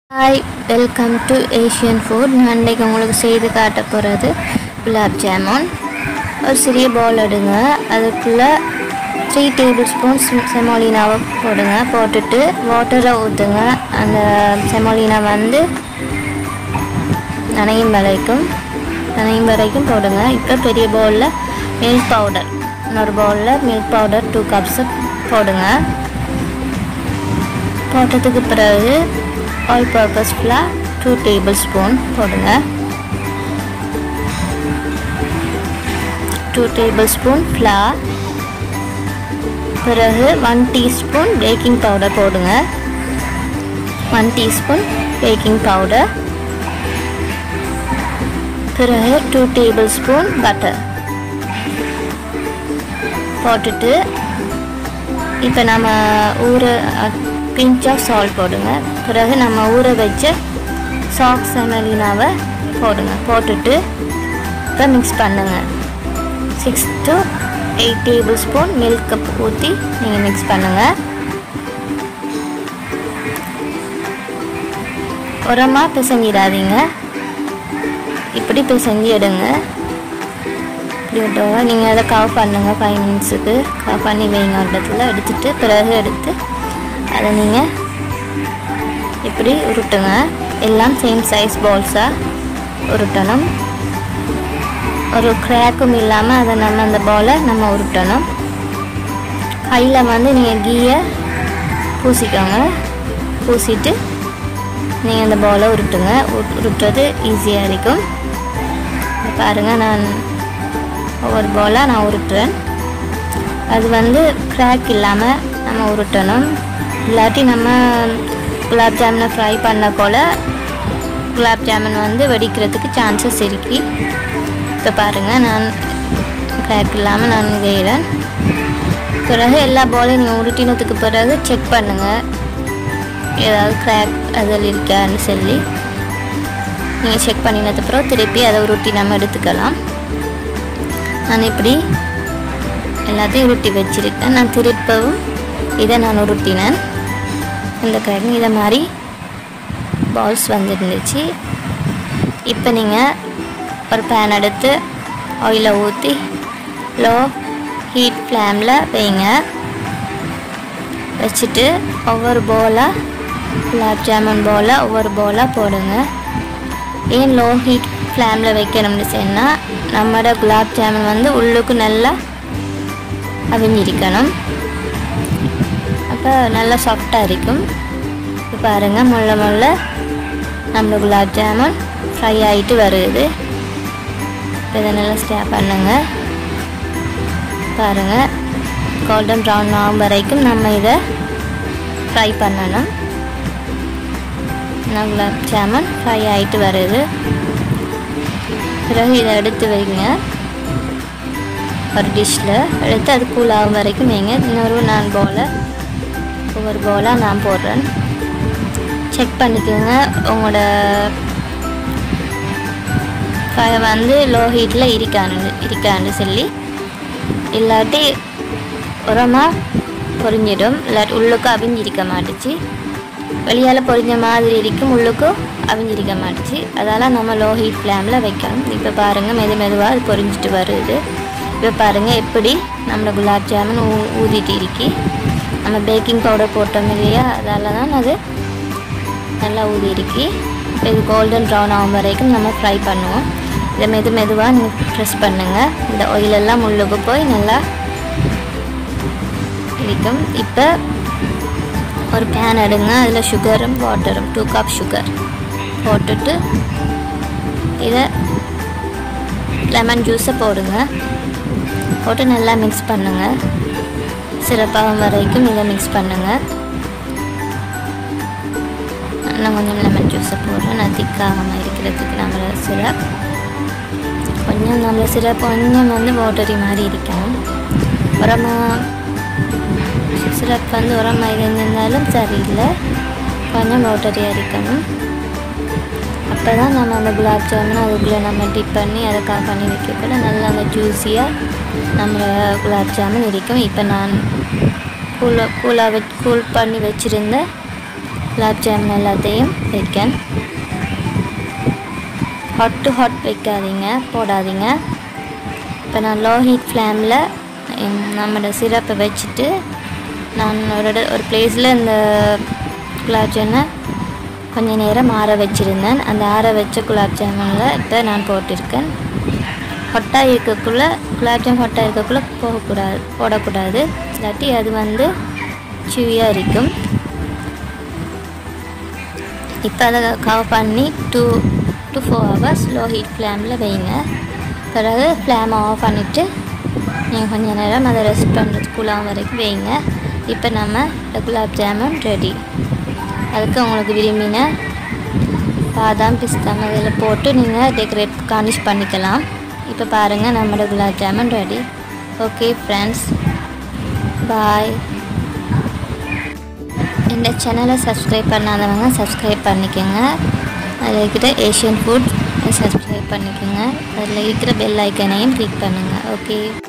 hi welcome to Asian food நான் இன்றைக்கி உங்களுக்கு செய்து காட்ட போகிறது குலாப் ஜாமுன் ஒரு சிறிய பவுல் எடுங்க அதுக்குள்ளே த்ரீ டேபிள் ஸ்பூன் செமோலினாவை போடுங்க போட்டுட்டு வாட்டரை ஊற்றுங்க அந்த செமோலினா வந்து நனையும் வரைக்கும் நனையும் வரைக்கும் போடுங்க இப்போ பெரிய பவுலில் மில்க் பவுடர் இன்னொரு பவுலில் மில்க் பவுடர் டூ கப்ஸு போடுங்க போட்டதுக்கு பிறகு all purpose flour two table spoon போடுங்க டூ டேபிள் ஸ்பூன் ஃப்ளார் பிறகு ஒன் டீஸ்பூன் பேக்கிங் பவுடர் போடுங்க ஒன் டீஸ்பூன் பேக்கிங் பவுடர் பிறகு டூ டேபிள் ஸ்பூன் பட்டர் போட்டுட்டு இப்போ நம்ம ஊற பிஞ்ச் ஆஃப் சால்ட் போடுங்க பிறகு நம்ம ஊற வச்ச சாக் செமலினாவை போடுங்க போட்டுட்டு இப்போ மிக்ஸ் பண்ணுங்க six to eight table spoon milk cup ஊற்றி நீங்கள் மிக்ஸ் பண்ணுங்கள் உரமாக பிசைஞ்சிடாதீங்க இப்படி பிசைஞ்சு எடுங்க இப்படி விட்டவங்க நீங்கள் அதை கவ் பண்ணுங்கள் ஃபைவ் மினிட்ஸுக்கு கவ் பண்ணி வைங்க ஒரு இடத்துல எடுத்துட்டு பிறகு எடுத்து அதை நீங்கள் இப்படி உருட்டுங்க எல்லாம் சேம் சைஸ் பால்ஸாக உருட்டணும் ஒரு கிராக்கும் இல்லாமல் அதை நம்ம அந்த பாலை நம்ம உருட்டணும் கையில் வந்து நீங்கள் கீயை பூசிக்கோங்க பூசிட்டு நீங்கள் அந்த பாலை உருட்டுங்க உரு- உருட்டுறது ஈஸியாக இருக்கும் இங்க பாருங்க நான் ஒவ்வொரு பாலாக நான் உருட்டுறேன் அது வந்து கிராக் இல்லாமல் நம்ம உருட்டணும் இல்லாட்டி நம்ம குலாப் ஜாமுனை ஃப்ரை பண்ண போல் குலாப் ஜாமுன் வந்து வெடிக்கிறதுக்கு சான்சஸ் இருக்கு இப்போ பாருங்கள் நான் கிராக் இல்லாமல் நான் செய்கிறேன் பிறகு எல்லா பாலையும் நீங்கள் உருட்டினதுக்கு பிறகு செக் பண்ணுங்கள் ஏதாவது கிராக் அதில் இருக்கான்னு சொல்லி நீங்கள் செக் பண்ணினது பிறகு திருப்பி அதை உருட்டி நம்ம எடுத்துக்கலாம் நான் இப்படி எல்லாத்தையும் உருட்டி வச்சிருக்கேன் நான் திருப்பவும் இதை நான் உருட்டினேன் இந்த கிழங்கு இதை மாதிரி பால்ஸ் வந்துருந்துச்சு இப்போ நீங்கள் ஒரு பேன் எடுத்து ஆயிலை ஊற்றி லோ ஹீட் ஃப்ளேமில் வைங்க வச்சுட்டு ஒவ்வொரு போலாக குலாப் ஜாமுன் போல ஒவ்வொரு போலாக போடுங்க ஏன் லோ ஹீட் ஃப்ளேமில் வைக்கணும்னு சொன்னால் நம்மளோட குலாப் ஜாமுன் வந்து உள்ளுக்கு நல்லா அவிஞ்சிருக்கணும் அப்போ நல்லா சாஃப்டாக இருக்கும் இப்போ பாருங்கள் முள்ள முள்ள நம்ம குலாப் ஜாமுன் ஃப்ரை ஆகிட்டு வருது இப்போ இதை நல்லா ஸ்டே பண்ணுங்க பாருங்கள் கோல்டன் ப்ரௌன் ஆகும் வரைக்கும் நம்ம இதை ஃப்ரை பண்ணணும் நான் குலாப் ஜாமுன் ஃப்ரை ஆகிட்டு வருது பிறகு இதை எடுத்து வைங்க ஒரு டிஷ்ஷில் எடுத்து அது கூல் ஆகும் வரைக்கும் வைங்க இன்னொரு நான் போல ஒவ்வொரு போலாக நான் போடுறேன் செக் பண்ணிக்கோங்க உங்களோட ஃபயர் வந்து லோ ஹீட்டில் இருக்கானு இருக்கான்னு சொல்லி இல்லாட்டி உரமாக பொரிஞ்சிடும் இல்லாட்டி உள்ளுக்கு அவிஞ்சிருக்க மாட்டுச்சு வெளியால் பொரிஞ்ச மாதிரி இருக்கும் உள்ளுக்கும் அவிஞ்சிருக்க மாட்டுச்சு அதால் நம்ம லோ ஹீட் ஃப்ளேமில் வைக்கணும் இப்போ பாருங்கள் மெது மெதுவாக அது பொரிஞ்சிட்டு வருது இப்போ பாருங்கள் எப்படி நம்மளோட குலாப் ஜாமுன் ஊ ஊதிட்டு இருக்கி நம்ம பேக்கிங் பவுடர் போட்டோம் இல்லையா அதால் தான் அது நல்லா ஊதி இருக்கி இப்போ இது கோல்டன் ப்ரௌன் ஆகும் வரைக்கும் நம்ம ஃப்ரை பண்ணுவோம் இதை மெது மெதுவாக நீங்கள் ப்ரெஸ் பண்ணுங்கள் இந்த ஆயிலெல்லாம் உள்ளுக்கு போய் நல்லா இருக்கும் இப்போ ஒரு பேன் எடுங்க அதில் சுகரும் வாட்டரும் டூ கப் சுகர் போட்டுட்டு இதை லெமன் ஜூஸை போடுங்க போட்டு நல்லா மிக்ஸ் பண்ணுங்கள் சிறப்பாகும் வரைக்கும் இதை மிக்ஸ் பண்ணுங்கள் நான் கொஞ்சம் லெமன் ஜூஸை போடுறேன் நான் திக்காகாமல் இருக்கிறதுக்கு நம்மள சிரப் கொஞ்சம் நம்மள சிரப் கொஞ்சம் வந்து வாட்டரி மாதிரி இருக்கணும் உரமாக சிரப் வந்து உரமாக இருந்திருந்தாலும் சரியில்லை கொஞ்சம் வாட்டரியாக இருக்கணும் அப்போ தான் நம்ம அந்த குலாப் ஜாமுன் அதுக்குள்ளே நம்ம டிப் பண்ணி அதை கா பண்ணி வைக்கக்குள்ள நல்லா அந்த ஜூஸியாக நம்ம குலாப் ஜாமுன் இருக்கும் இப்போ நான் கூலாக கூலாக வச் கூல் பண்ணி வச்சுருந்த குலாப் ஜாமுன் எல்லாத்தையும் வைக்கேன் ஹாட் டு ஹாட் வைக்காதீங்க போடாதீங்க இப்போ நான் லோ ஹீட் ஃப்ளேமில் நம்மளோட சிரப்பை வச்சுட்டு நான் ஒரு இட- ஒரு பிளேஸில் இந்த குலாப் ஜாமுனை கொஞ்ச நேரம் ஆற வச்சுருந்தேன் அந்த ஆற வச்ச குலாப் ஜாமுனில் இப்போ நான் போட்டிருக்கேன் ஹொட்டாக இருக்கக்குள்ளே குலாப் ஜாம் ஹொட்டாக இருக்கக்குள்ளே போகக்கூடாது போடக்கூடாது இல்லாட்டி அது வந்து சுவியாக இருக்கும் இப்போ அதை கவ் பண்ணி two to four hours low heat ஃப்ளேமில் வைங்க பிறகு ஃப்ளேமை ஆஃப் பண்ணிவிட்டு நீங்கள் கொஞ்ச நேரம் அதை ரெஸ்ட் பண்ணுறதுக்கு கூலாம் வரைக்கும் வைங்க இப்போ நம்ம இந்த குலாப் ஜாமுன் ரெடி அதுக்கு உங்களுக்கு விரும்பின பாதாம் பிஸ்தா அதில் போட்டு நீங்கள் டெக்கரேட் கார்னிஷ் பண்ணிக்கலாம் இப்போ பாருங்கள் நம்மளோட gulab jamun ready okay friends bye இந்த சேனலை சப்ஸ்கிரைப் பண்ணாதவங்க சப்ஸ்கிரைப் பண்ணிக்கோங்க அதில் இருக்கிற ஏஷியன் ஃபுட் சப்ஸ்கிரைப் பண்ணிக்கோங்க அதில் இருக்கிற பெல் ஐக்கனையும் கிளிக் பண்ணுங்கள் ஓகே